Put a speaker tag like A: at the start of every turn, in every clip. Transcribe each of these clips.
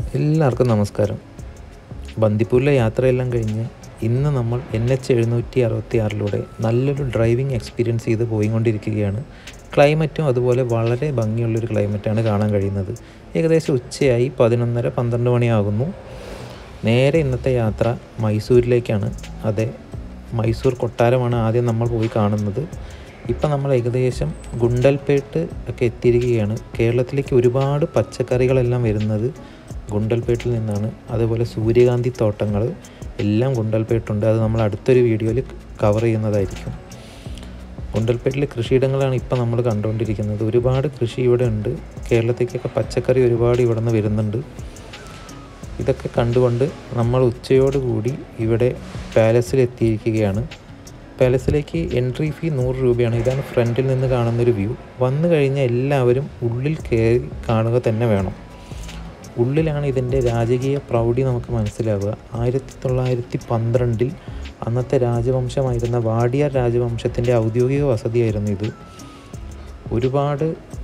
A: എല്ലാവർക്കും നമസ്കാരം ബന്ദിപ്പൂരിലെ യാത്രയെല്ലാം കഴിഞ്ഞ് ഇന്ന് നമ്മൾ എൻ എച്ച് എഴുന്നൂറ്റി അറുപത്തി ആറിലൂടെ നല്ലൊരു ഡ്രൈവിംഗ് എക്സ്പീരിയൻസ് ചെയ്ത് പോയിക്കൊണ്ടിരിക്കുകയാണ് ക്ലൈമറ്റും അതുപോലെ വളരെ ഭംഗിയുള്ളൊരു ക്ലൈമറ്റാണ് കാണാൻ കഴിയുന്നത് ഏകദേശം ഉച്ചയായി പതിനൊന്നര പന്ത്രണ്ട് മണിയാകുന്നു നേരെ ഇന്നത്തെ യാത്ര മൈസൂരിലേക്കാണ് അതെ മൈസൂർ കൊട്ടാരമാണ് ആദ്യം നമ്മൾ പോയി കാണുന്നത് ഇപ്പം നമ്മൾ ഏകദേശം ഗുണ്ടൽപേട്ട് ഒക്കെ എത്തിയിരിക്കുകയാണ് കേരളത്തിലേക്ക് ഒരുപാട് പച്ചക്കറികളെല്ലാം വരുന്നത് ഗുണ്ടൽപേട്ടിൽ നിന്നാണ് അതുപോലെ സൂര്യകാന്തി തോട്ടങ്ങൾ എല്ലാം ഗുണ്ടൽപേട്ടുണ്ട് അത് നമ്മൾ അടുത്തൊരു വീഡിയോയിൽ കവർ ചെയ്യുന്നതായിരിക്കും ഗുണ്ടൽപേട്ടിലെ കൃഷിയിടങ്ങളാണ് ഇപ്പം നമ്മൾ കണ്ടുകൊണ്ടിരിക്കുന്നത് ഒരുപാട് കൃഷി ഇവിടെ ഉണ്ട് കേരളത്തേക്കൊക്കെ പച്ചക്കറി ഒരുപാട് ഇവിടെ നിന്ന് വരുന്നുണ്ട് ഇതൊക്കെ കണ്ടുകൊണ്ട് നമ്മൾ ഉച്ചയോടുകൂടി ഇവിടെ പാലസിൽ എത്തിയിരിക്കുകയാണ് പാലസിലേക്ക് എൻട്രി ഫീ നൂറ് രൂപയാണ് ഇതാണ് ഫ്രണ്ടിൽ നിന്ന് കാണുന്നൊരു വ്യൂ വന്നു കഴിഞ്ഞാൽ എല്ലാവരും ഉള്ളിൽ കയറി കാണുക തന്നെ വേണം ഉള്ളിലാണ് ഇതിൻ്റെ രാജകീയ പ്രൗഢി നമുക്ക് മനസ്സിലാവുക ആയിരത്തി തൊള്ളായിരത്തി പന്ത്രണ്ടിൽ അന്നത്തെ രാജവംശമായിരുന്ന വാടിയാർ രാജവംശത്തിൻ്റെ ഔദ്യോഗിക വസതിയായിരുന്നു ഇത് ഒരുപാട്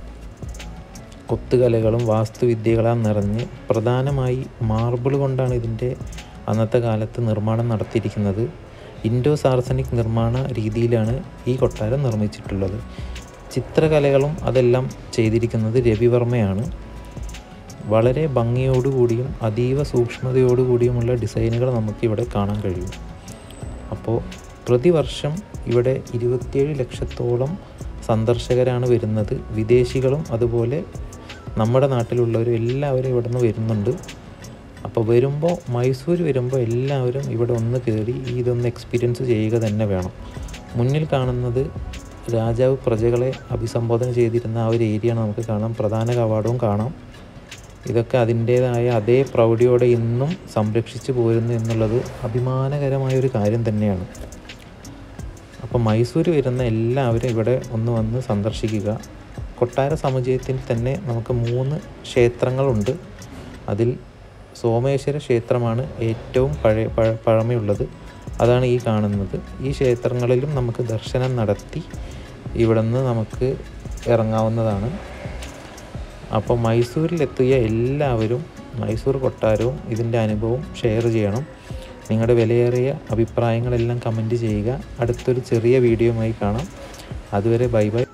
A: കൊത്തുകലകളും വാസ്തുവിദ്യകളും നിറഞ്ഞ് പ്രധാനമായി മാർബിൾ കൊണ്ടാണ് ഇതിൻ്റെ അന്നത്തെ കാലത്ത് നിർമ്മാണം നടത്തിയിരിക്കുന്നത് ഇൻഡോ സാർസനിക് നിർമ്മാണ രീതിയിലാണ് ഈ കൊട്ടാരം നിർമ്മിച്ചിട്ടുള്ളത് ചിത്രകലകളും അതെല്ലാം ചെയ്തിരിക്കുന്നത് രവിവർമ്മയാണ് വളരെ ഭംഗിയോടുകൂടിയും അതീവ സൂക്ഷ്മതയോടുകൂടിയുമുള്ള ഡിസൈനുകൾ നമുക്കിവിടെ കാണാൻ കഴിയും അപ്പോൾ പ്രതിവർഷം ഇവിടെ ഇരുപത്തിയേഴ് ലക്ഷത്തോളം സന്ദർശകരാണ് വരുന്നത് വിദേശികളും അതുപോലെ നമ്മുടെ നാട്ടിലുള്ളവരും എല്ലാവരും ഇവിടെ നിന്ന് വരുന്നുണ്ട് അപ്പോൾ വരുമ്പോൾ മൈസൂർ വരുമ്പോൾ എല്ലാവരും ഇവിടെ ഒന്ന് കയറി ഇതൊന്ന് എക്സ്പീരിയൻസ് ചെയ്യുക തന്നെ വേണം മുന്നിൽ കാണുന്നത് രാജാവ് പ്രജകളെ അഭിസംബോധന ചെയ്തിരുന്ന ആ ഒരു ഏരിയ നമുക്ക് കാണാം പ്രധാന കവാടവും കാണാം ഇതൊക്കെ അതിൻ്റേതായ അതേ പ്രൗഢിയോടെ ഇന്നും സംരക്ഷിച്ചു പോരുന്നു എന്നുള്ളത് അഭിമാനകരമായ ഒരു കാര്യം തന്നെയാണ് അപ്പോൾ മൈസൂർ വരുന്ന എല്ലാവരും ഇവിടെ ഒന്ന് വന്ന് സന്ദർശിക്കുക കൊട്ടാര സമുച്ചയത്തിൽ തന്നെ നമുക്ക് മൂന്ന് ക്ഷേത്രങ്ങളുണ്ട് അതിൽ സോമേശ്വര ക്ഷേത്രമാണ് ഏറ്റവും പഴയ പഴ പഴമയുള്ളത് അതാണ് ഈ കാണുന്നത് ഈ ക്ഷേത്രങ്ങളിലും നമുക്ക് ദർശനം നടത്തി ഇവിടെ നിന്ന് നമുക്ക് ഇറങ്ങാവുന്നതാണ് അപ്പോൾ മൈസൂരിലെത്തിയ എല്ലാവരും മൈസൂർ കൊട്ടാരവും ഇതിൻ്റെ അനുഭവം ഷെയർ ചെയ്യണം നിങ്ങളുടെ വിലയേറിയ അഭിപ്രായങ്ങളെല്ലാം കമൻറ്റ് ചെയ്യുക അടുത്തൊരു ചെറിയ വീഡിയോയുമായി കാണാം അതുവരെ ബൈ ബൈ